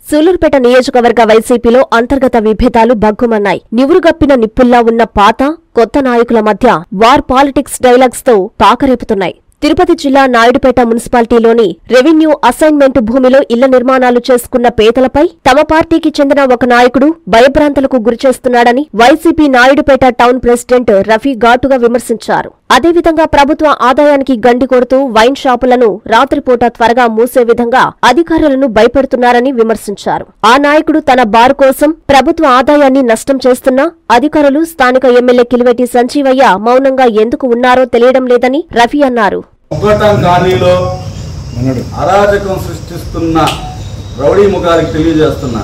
సూలూరుపేట నియోజకవర్గ వైసీపీలో అంతర్గత విభేదాలు బగ్గుమన్నాయి నివురుగప్పిన నిప్పుల్లా ఉన్న పాత కొత్త నాయకుల మధ్య వార్ పాలిటిక్స్ డైలాగ్స్ తో పాకరేపుతున్నాయి తిరుపతి జిల్లా నాయుడుపేట మున్సిపాలిటీలోని రెవెన్యూ అసైన్మెంట్ భూమిలో ఇళ్ల నిర్మాణాలు చేసుకున్న పేదలపై తమ పార్టీకి చెందిన ఒక నాయకుడు భయభ్రాంతులకు గురిచేస్తున్నాడని YCP Naidupeta town president Rafi ఘాటుగా విమర్శించారు అదేవిధంగా ప్రభుత్వ ఆదాయానికి గండి కొడుతూ వైన్ షాపులను రాత్రిపూట త్వరగా మూసే విధంగా అధికారులను భయపెడుతున్నారని విమర్శించారు ఆ నాయకుడు తన బారు కోసం ప్రభుత్వ ఆదాయాన్ని నష్టం చేస్తున్నా అధికారులు స్థానిక ఎమ్మెల్యే కిలివెట్టి సంజీవయ్య మౌనంగా ఎందుకు ఉన్నారో తెలియడం లేదని రఫీ అన్నారు మొగ్గటం కాలనీలో అరాజకం సృష్టిస్తున్న రౌడీ ముఖానికి తెలియజేస్తున్నా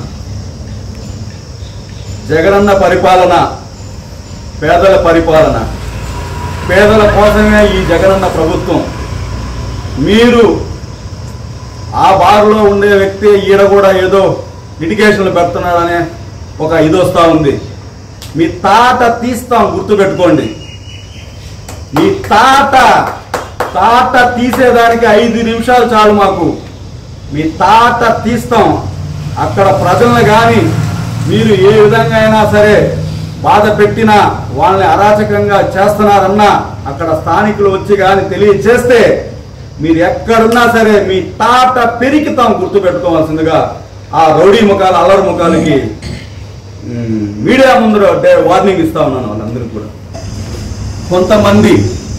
జగనన్న పరిపాలన పేదల పరిపాలన పేదల కోసమే ఈ జగనన్న ప్రభుత్వం మీరు ఆ బారులో ఉండే వ్యక్తి ఈడ కూడా ఏదో లిటిగేషన్లు పెడుతున్నాడనే ఒక ఇది వస్తూ ఉంది మీ తాట తీస్తాం గుర్తుపెట్టుకోండి మీ తాట తాట తీసేదానికి ఐదు నిమిషాలు చాలు మాకు మీ తాట తీస్తాం అక్కడ ప్రజలను కానీ మీరు ఏ విధంగా అయినా సరే బాధ పెట్టినా వాళ్ళని అరాచకంగా చేస్తున్నారన్నా అక్కడ స్థానికులు వచ్చి కానీ తెలియచేస్తే మీరు ఎక్కడున్నా సరే మీ తాట పెరికితాం గుర్తుపెట్టుకోవాల్సిందిగా ఆ రౌడీ ముఖాలు అల్లరి ముఖాలకి ఉమ్, మీడియా ముందర డే- వార్నింగ్ ఇస్తా ఉన్నాను వాళ్ళందరికీ కూడా కొంతమంది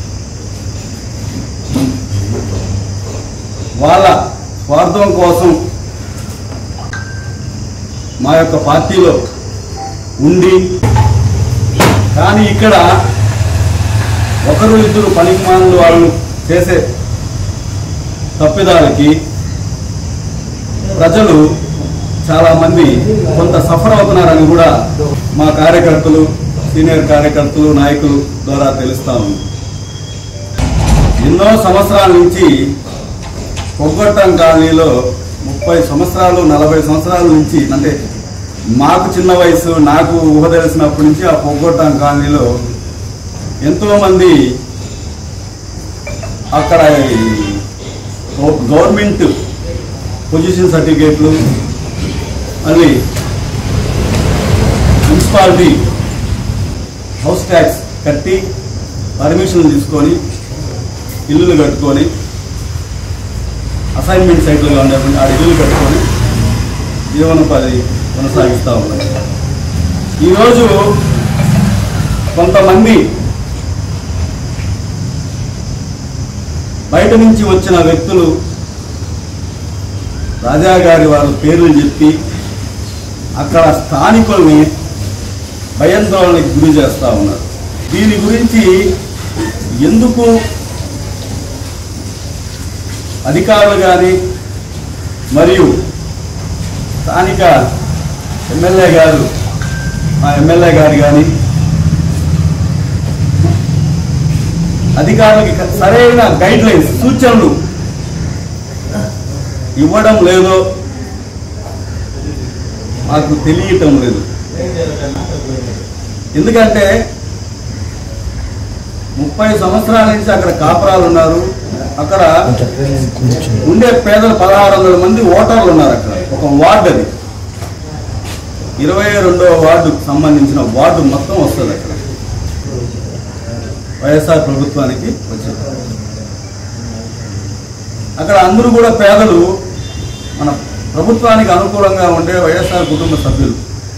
వాళ్ళ స్వార్థం కోసం మా యొక్క పార్టీలో ఉండి కానీ ఇక్కడ ఒకరు ఇద్దరు పనికిమానులు వాళ్ళు చేసే తప్పిదాలకి ప్రజలు చాలా మంది కొంత సఫర్ అవుతున్నారని కూడా మా కార్యకర్తలు సీనియర్ కార్యకర్తలు నాయకులు ద్వారా తెలుస్తా ఉంది ఎన్నో సంవత్సరాల నుంచి పొగ్గొట్టం కాలనీలో ముప్పై సంవత్సరాలు నలభై సంవత్సరాల నుంచి అంటే మాకు చిన్న వయసు నాకు ఊహ తెలిసినప్పటి నుంచి ఆ పొగ్గొట్టం కాలనీలో ఎంతో మంది అక్కడ ఈ గవ- గవర్నమెంట్ పొజిషన్ సర్టిఫికేట్లు మళ్ళీ మున్సిపాలిటీ హౌస్ ట్యాక్స్ కట్టి పర్మిషన్లు తీసుకొని ఇల్లులు కట్టుకొని అసైన్మెంట్ సైట్లుగా ఉండేటువంటి ఆ ఇల్లులు కట్టుకొని జీవనోపాధి కొనసాగిస్తూ ఉన్నారు ఈరోజు కొంతమంది బయట నుంచి వచ్చిన వ్యక్తులు రాజా గారి వారి పేర్లు చెప్పి అక్కడ స్థానికుల్ని భయాందోళనకి గురి చేస్తూ ఉన్నారు దీని గురించి ఎందుకు అధికారులు కానీ మరియు స్థానిక ఎమ్మెల్యే గారు మా ఎమ్మెల్యే గారు కానీ అధికారులకి సరైన గైడ్ లైన్స్ సూచనలు ఇవ్వడం లేదో మాకు తెలియటం లేదు ఎందుకంటే ముప్పై సంవత్సరాల నుంచి అక్కడ కాపురాలు ఉన్నారు అక్కడ ఉండే పేదలు పదహారు వందల మంది ఓటర్లు ఉన్నారు అక్కడ ఒక వార్డు అది ఇరవై రెండవ వార్డుకు సంబంధించిన వార్డు మొత్తం వస్తుంది అక్కడ వైఎస్ఆర్ ప్రభుత్వానికి వచ్చింది అక్కడ అందరూ కూడా పేదలు మన ప్రభుత్వానికి అనుకూలంగా ఉండే వైఎస్ఆర్ కుటుంబ సభ్యులు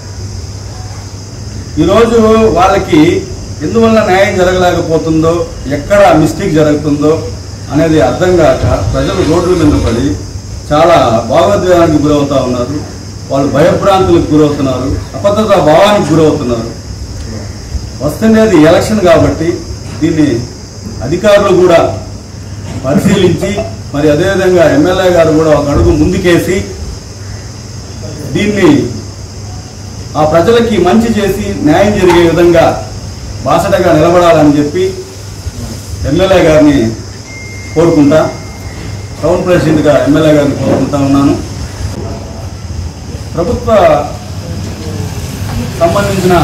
ఈరోజు వాళ్ళకి ఎందువల్ల న్యాయం జరగలేకపోతుందో ఎక్కడ మిస్టేక్ జరుగుతుందో అనేది అర్థం కాక ప్రజలు రోడ్ల మీద పడి చాలా భావోద్వేగానికి గురవుతా ఉన్నారు వాళ్ళు భయభ్రాంతులకు గురవుతున్నారు అబద్ధత భావానికి గురవుతున్నారు వస్తుండేది ఎలక్షన్ కాబట్టి దీన్ని అధికారులు కూడా పరిశీలించి మరి అదేవిధంగా ఎమ్మెల్యే గారు కూడా ఒక అడుగు ముందుకేసి దీన్ని ఆ ప్రజలకి మంచి చేసి న్యాయం జరిగే విధంగా బాసటగా నిలబడాలని చెప్పి ఎమ్మెల్యే గారిని కోరుకుంటా టౌన్ ప్రెసిడెంట్గా ఎమ్మెల్యే గారిని కోరుకుంటా ఉన్నాను ప్రభుత్వ సంబంధించిన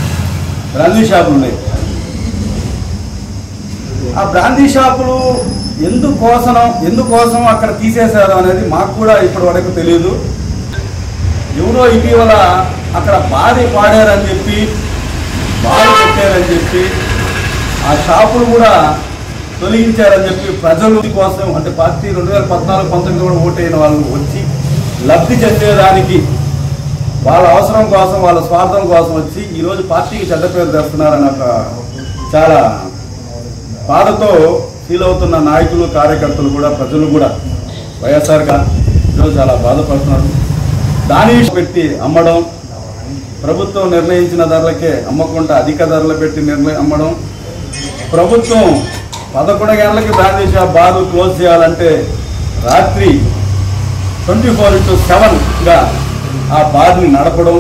బ్రాందీ షాపులు ఉన్నాయి ఆ బ్రాందీ షాపులు ఎందుకోసం ఎందుకోసం అక్కడ తీసేశారు అనేది మాకు కూడా ఇప్పటి వరకు తెలియదు ఎవరో ఇటీవల అక్కడ బాధి పాడారని చెప్పి బాధ పెట్టారని చెప్పి ఆ షాపులు కూడా తొలగించారని చెప్పి ప్రజలు కోసం అంటే పార్టీ రెండు వేల పద్నాలుగు పంతొమ్మిది కూడా ఓటైన వాళ్ళు వచ్చి లబ్ధి చెందేదానికి వాళ్ళ అవసరం కోసం వాళ్ళ స్వార్థం కోసం వచ్చి ఈరోజు పార్టీకి చెడ్డ పేరు తెస్తున్నారని ఒక చాలా బాధతో ఫీల్ అవుతున్న నాయకులు కార్యకర్తలు కూడా ప్రజలు కూడా వైఎస్ఆర్గా ఈరోజు చాలా బాధపడుతున్నారు దాని పెట్టి అమ్మడం ప్రభుత్వం నిర్ణయించిన ధరలకే అమ్మకుండా అధిక ధరలు పెట్టి నిర్ణయం అమ్మడం ప్రభుత్వం పదకొండు గంటలకి బ్రాందీ షాప్ బారు క్లోజ్ చేయాలంటే రాత్రి ట్వంటీ ఫోర్ ఇంటూ సెవెన్గా ఆ బార్ని నడపడం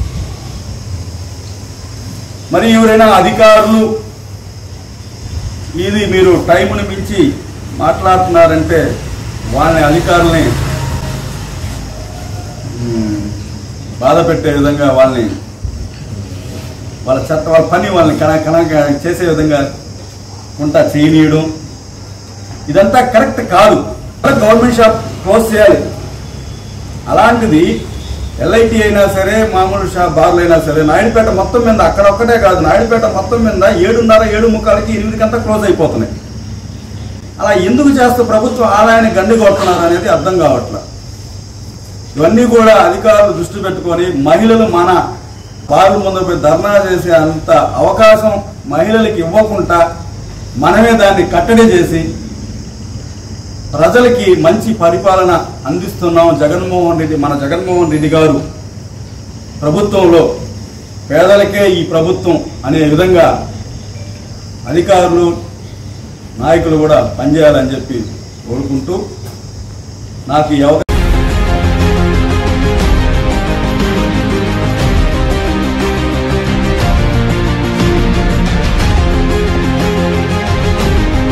మరి ఎవరైనా అధికారులు ఇది మీరు టైంని మించి మాట్లాడుతున్నారంటే వాళ్ళని అధికారుల్ని మ్, బాధ పెట్టే విధంగా వాళ్ళని వాళ్ళ చట్ట వాళ్ళ పని వాళ్ళని కణ కణ చేసే విధంగా ఉంటా చేయనీయడం ఇదంతా కరెక్ట్ కాదు గవర్నమెంట్ షాప్ క్లోజ్ చేయాలి అలాంటిది ఎల్ఐటి అయినా సరే మామూలు షాప్ బార్లు అయినా సరే నాయుడుపేట మొత్తం మీద అక్కడ ఒక్కటే కాదు నాయుడుపేట మొత్తం మీద ఏడున్నర ఏడు ముక్కాలకి ఎనిమిదికంతా క్లోజ్ అయిపోతున్నాయి అలా ఎందుకు చేస్తూ ప్రభుత్వం ఆదాయాన్ని గండి కొడుతున్నారు అనేది అర్థం కావట్లా ఇవన్నీ కూడా అధికారులు దృష్టి పెట్టుకొని మహిళలు మన బార్ల ముందు పోయి ధర్నా చేసే అంత అవకాశం మహిళలకు ఇవ్వకుండా మనమే దాన్ని కట్టడి చేసి ప్రజలకి మంచి పరిపాలన అందిస్తున్నాం జగన్మోహన్ రెడ్డి మన జగన్మోహన్ రెడ్డి గారు ప్రభుత్వంలో పేదలకే ఈ ప్రభుత్వం అనే విధంగా అధికారులు నాయకులు కూడా పనిచేయాలని చెప్పి కోరుకుంటూ నాకు ఈ అవకాశం